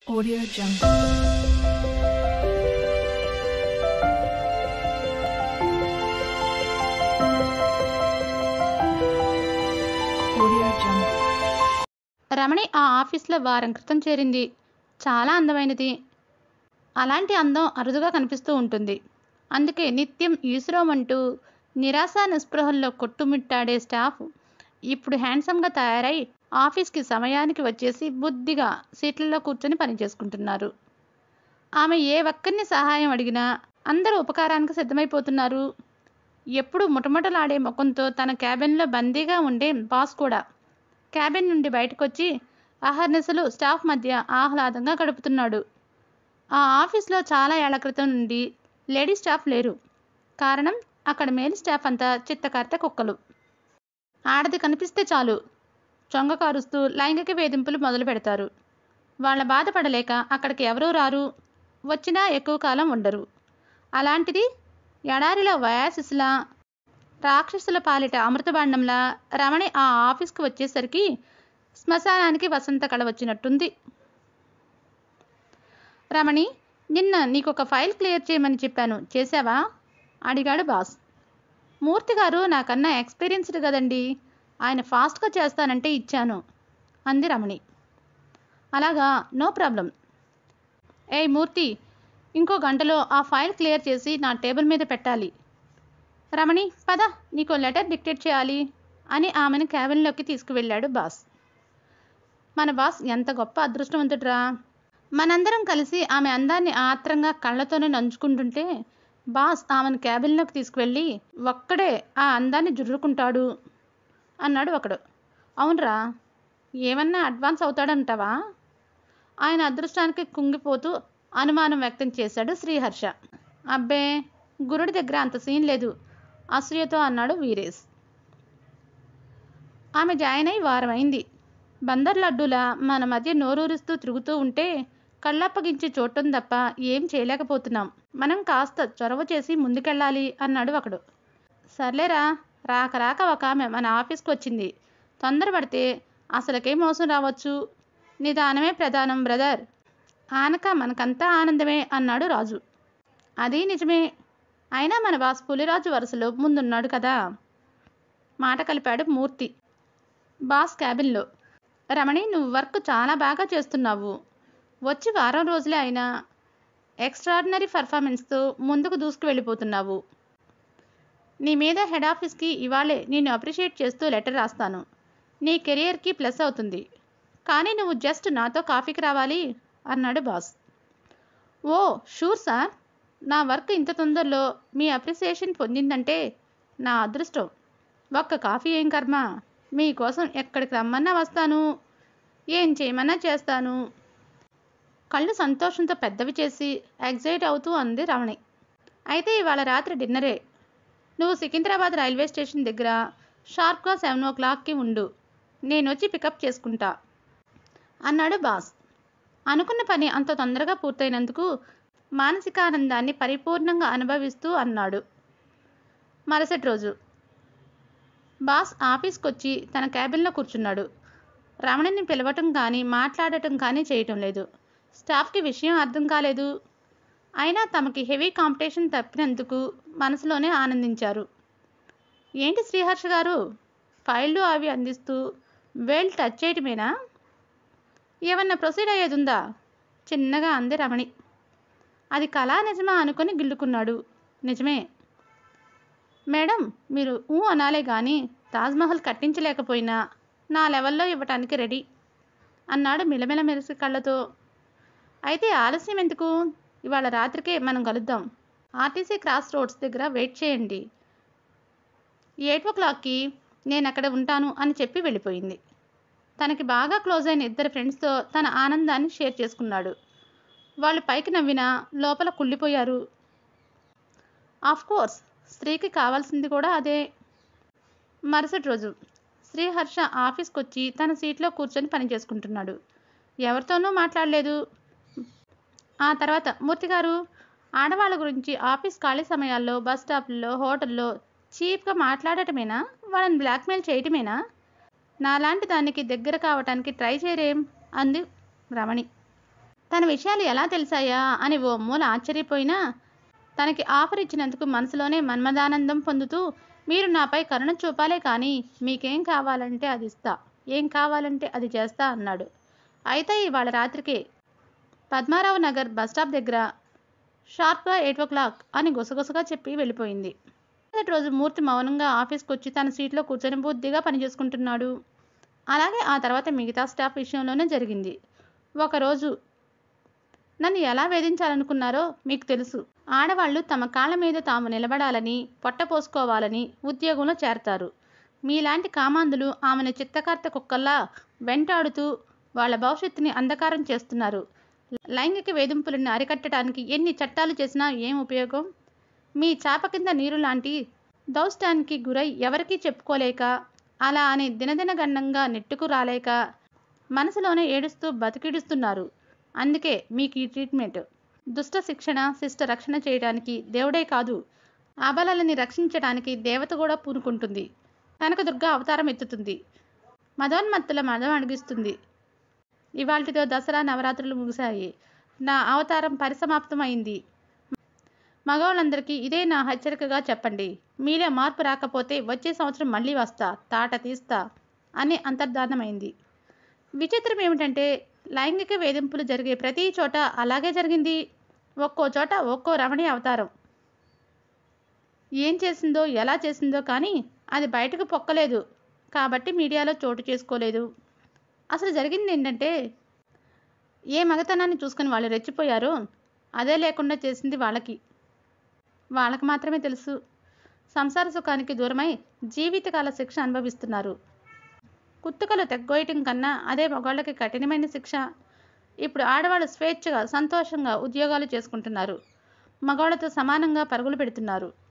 Audio Jungle. Audio Jungle. రమణి ఆ ఆఫీస్లో వారం క్రితం చేరింది చాలా అందమైనది అలాంటి అందం అరుదుగా కనిపిస్తూ ఉంటుంది అందుకే నిత్యం ఈశ్వరమంటూ నిరాశ నిస్పృహల్లో కొట్టుమిట్టాడే స్టాఫ్ ఇప్పుడు హ్యాండ్సమ్గా తయారై ఆఫీస్కి సమయానికి వచ్చేసి బుద్ధిగా సీట్లలో కూర్చొని పనిచేసుకుంటున్నారు ఆమె ఏ ఒక్కరిని సహాయం అడిగినా అందరూ ఉపకారానికి సిద్ధమైపోతున్నారు ఎప్పుడు ముటముటలాడే ముఖంతో తన క్యాబిన్లో బందీగా ఉండే బాస్ కూడా క్యాబిన్ నుండి బయటకొచ్చి అహర్నిశలు స్టాఫ్ మధ్య ఆహ్లాదంగా గడుపుతున్నాడు ఆ ఆఫీస్లో చాలా ఏళ్ల క్రితం నుండి లేడీ స్టాఫ్ లేరు కారణం అక్కడ మేల్ స్టాఫ్ అంతా చిత్తకార్తె కుక్కలు ఆడది కనిపిస్తే చాలు చొంగ కారుస్తూ లైంగిక వేధింపులు మొదలు పెడతారు వాళ్ళ బాధపడలేక అక్కడికి ఎవరూ రారు వచ్చినా ఎక్కువ కాలం ఉండరు అలాంటిది ఎడారిలో వయాసిస్లా రాక్షసుల పాలిట అమృతబాండంలా రమణి ఆ ఆఫీస్కి వచ్చేసరికి శ్మశానానికి వసంత కళ వచ్చినట్టుంది రమణి నిన్న నీకు ఒక ఫైల్ క్లియర్ చేయమని చెప్పాను చేసావా అడిగాడు బాస్ మూర్తి గారు నాకన్నా ఎక్స్పీరియన్స్డ్ కదండి ఆయన ఫాస్ట్గా చేస్తానంటే ఇచ్చాను అంది రమణి అలాగా నో ప్రాబ్లం ఏయ్ మూర్తి ఇంకో గంటలో ఆ ఫైల్ క్లియర్ చేసి నా టేబుల్ మీద పెట్టాలి రమణి పద నీకు లెటర్ డిక్టేట్ చేయాలి అని ఆమెను క్యాబిన్లోకి తీసుకువెళ్ళాడు బాస్ మన బాస్ ఎంత గొప్ప అదృష్టవంతుడురా మనందరం కలిసి ఆమె అందాన్ని ఆత్రంగా కళ్ళతోనే నంచుకుంటుంటే బాస్ ఆమెను క్యాబిన్లోకి తీసుకువెళ్ళి ఒక్కడే ఆ అందాన్ని జుర్రుకుంటాడు అన్నాడు ఒకడు అవునరా ఏమన్నా అడ్వాన్స్ అవుతాడంటావా ఆయన అదృష్టానికి కుంగిపోతూ అనుమానం వ్యక్తం చేశాడు శ్రీహర్ష అబ్బే గురుడి దగ్గర అంత సీన్ లేదు అసూయతో అన్నాడు వీరేష్ ఆమె జాయిన్ అయి వారం అయింది బందర్ లడ్డూలా మన మధ్య నోరూరుస్తూ తిరుగుతూ ఉంటే కళ్ళప్పగించి చూడటం తప్ప ఏం చేయలేకపోతున్నాం మనం కాస్త చొరవ చేసి ముందుకెళ్ళాలి అన్నాడు ఒకడు సర్లేరా రాక రాక ఒక ఆమె మన ఆఫీస్కి వచ్చింది తొందరపడితే అసలుకే మోసం రావచ్చు నిదానమే ప్రధానం బ్రదర్ ఆనక మనకంతా ఆనందమే అన్నాడు రాజు అది నిజమే అయినా మన బాస్ పులిరాజు వరుసలో ముందున్నాడు కదా మాట కలిపాడు మూర్తి బాస్ క్యాబిన్లో రమణి నువ్వు వర్క్ చాలా బాగా చేస్తున్నావు వచ్చి వారం రోజులే అయినా ఎక్స్ట్రాడినరీ పర్ఫార్మెన్స్తో ముందుకు దూసుకు వెళ్ళిపోతున్నావు నీ మీద హెడ్ ఆఫీస్కి ఇవాళే నేను అప్రిషియేట్ చేస్తూ లెటర్ రాస్తాను నీ కెరియర్కి ప్లస్ అవుతుంది కానీ నువ్వు జస్ట్ నాతో కాఫీకి రావాలి అన్నాడు బాస్ ఓ షూర్ సార్ నా వర్క్ ఇంత తొందరలో మీ అప్రిసియేషన్ పొందిందంటే నా అదృష్టం ఒక్క కాఫీ ఏం కర్మ మీకోసం ఎక్కడికి రమ్మన్నా వస్తాను ఏం చేయమన్నా చేస్తాను కళ్ళు సంతోషంతో పెద్దవి చేసి ఎగ్జైట్ అవుతూ అంది రమణి అయితే ఇవాళ రాత్రి డిన్నరే నువ్వు సికింద్రాబాద్ రైల్వే స్టేషన్ దగ్గర షార్ప్గా సెవెన్ ఓ క్లాక్కి ఉండు నేను వచ్చి పికప్ చేసుకుంటా అన్నాడు బాస్ అనుకున్న పని అంత తొందరగా పూర్తయినందుకు మానసిక ఆనందాన్ని పరిపూర్ణంగా అనుభవిస్తూ అన్నాడు మరుసటి రోజు బాస్ ఆఫీస్కి వచ్చి తన క్యాబిన్లో కూర్చున్నాడు రమణిని పిలవటం కానీ మాట్లాడటం కానీ చేయటం లేదు స్టాఫ్కి విషయం అర్థం కాలేదు అయినా తమకి హెవీ కాంపిటీషన్ తప్పినందుకు మనసులోనే ఆనందించారు ఏంటి శ్రీహర్ష గారు ఫైళ్ళు అవి అందిస్తూ వేల్ టచ్ చేయటమేనా ఏమన్నా ప్రొసీడ్ అయ్యేది ఉందా చిన్నగా అంది రమణి అది కళా నిజమా అనుకొని గిల్లుకున్నాడు నిజమే మేడం మీరు ఊ అనాలే కానీ తాజ్మహల్ కట్టించలేకపోయినా నా లెవెల్లో ఇవ్వటానికి రెడీ అన్నాడు మిలమిల మెరిసి కళ్ళతో అయితే ఆలస్యం ఎందుకు ఇవాళ రాత్రికే మనం కలుద్దాం ఆర్టీసీ క్రాస్ రోడ్స్ దగ్గర వెయిట్ చేయండి ఎయిట్ ఓ క్లాక్కి నేను అక్కడ ఉంటాను అని చెప్పి వెళ్ళిపోయింది తనకి బాగా క్లోజ్ అయిన ఇద్దరు ఫ్రెండ్స్తో తన ఆనందాన్ని షేర్ చేసుకున్నాడు వాళ్ళు పైకి నవ్వినా లోపల కుళ్ళిపోయారు ఆఫ్ కోర్స్ స్త్రీకి కావాల్సింది కూడా అదే మరుసటి రోజు శ్రీహర్ష ఆఫీస్కి వచ్చి తన సీట్లో కూర్చొని పని చేసుకుంటున్నాడు ఎవరితోనూ మాట్లాడలేదు ఆ తర్వాత మూర్తి గారు ఆడవాళ్ళ గురించి ఆఫీస్ ఖాళీ సమయాల్లో బస్ స్టాప్లలో హోటల్లో చీప్గా మాట్లాడటమేనా వాళ్ళని బ్లాక్మెయిల్ చేయటమేనా నాలాంటి దానికి దగ్గర కావటానికి ట్రై చేయరేం అంది రమణి తన విషయాలు ఎలా తెలిసాయా అని ఓ మూల ఆశ్చర్యపోయినా తనకి ఆఫర్ ఇచ్చినందుకు మనసులోనే మన్మదానందం పొందుతూ మీరు నాపై కరుణ చూపాలే కానీ మీకేం కావాలంటే అది ఇస్తా ఏం కావాలంటే అది చేస్తా అన్నాడు అయితే ఇవాళ రాత్రికే పద్మారావు నగర్ బస్ స్టాప్ దగ్గర షార్ప్గా ఎయిట్ ఓ క్లాక్ అని గుసగుసగా చెప్పి వెళ్ళిపోయింది మొదటి రోజు మూర్తి మౌనంగా ఆఫీస్కి వచ్చి తన సీట్లో కూర్చొని బుద్ధిగా పనిచేసుకుంటున్నాడు అలాగే ఆ తర్వాత మిగతా స్టాఫ్ విషయంలోనే జరిగింది ఒకరోజు నన్ను ఎలా వేధించాలనుకున్నారో మీకు తెలుసు ఆడవాళ్ళు తమ కాళ్ళ మీద తాము నిలబడాలని పొట్ట పోసుకోవాలని ఉద్యోగంలో చేరతారు మీలాంటి కామాంధులు ఆమెను చిత్తకార్త కుక్కల్లా వెంటాడుతూ వాళ్ళ భవిష్యత్తుని అంధకారం చేస్తున్నారు లైంగిక వేధింపులను అరికట్టడానికి ఎన్ని చట్టాలు చేసినా ఏం ఉపయోగం మీ చాప కింద నీరు లాంటి దౌష్టానికి గురై ఎవరికీ చెప్పుకోలేక అలా అని దినదిన గండంగా నెట్టుకు రాలేక మనసులోనే ఏడుస్తూ బతికిడుస్తున్నారు అందుకే మీకు ఈ ట్రీట్మెంట్ దుష్ట శిక్షణ శిష్ట రక్షణ చేయడానికి దేవుడే కాదు అబలలని రక్షించడానికి దేవత కూడా పూనుకుంటుంది కనకదుర్గ అవతారం ఎత్తుతుంది మదోన్మత్తుల మదం అడిగిస్తుంది ఇవాల్టితో దసరా నవరాత్రులు ముగిశాయి నా అవతారం పరిసమాప్తమైంది మగవాళ్ళందరికీ ఇదే నా హెచ్చరికగా చెప్పండి మీరే మార్పు రాకపోతే వచ్చే సంవత్సరం మళ్ళీ వస్తా తాట తీస్తా అని అంతర్ధానమైంది విచిత్రం ఏమిటంటే లైంగిక వేధింపులు జరిగే ప్రతి చోట అలాగే జరిగింది ఒక్కో చోట ఒక్కో రమణి అవతారం ఏం చేసిందో ఎలా చేసిందో కానీ అది బయటకు పొక్కలేదు కాబట్టి మీడియాలో చోటు చేసుకోలేదు అసలు జరిగింది ఏంటంటే ఏ మగతనాన్ని చూసుకుని వాళ్ళు రెచ్చిపోయారో అదే లేకుండా చేసింది వాళ్ళకి వాళ్ళకి మాత్రమే తెలుసు సంసార సుఖానికి దూరమై జీవితకాల శిక్ష అనుభవిస్తున్నారు కుత్తుకలు తెగ్గోయటం కన్నా అదే మగవాళ్ళకి కఠినమైన శిక్ష ఇప్పుడు ఆడవాళ్ళు స్వేచ్ఛగా సంతోషంగా ఉద్యోగాలు చేసుకుంటున్నారు మగవాళ్ళతో సమానంగా పరుగులు పెడుతున్నారు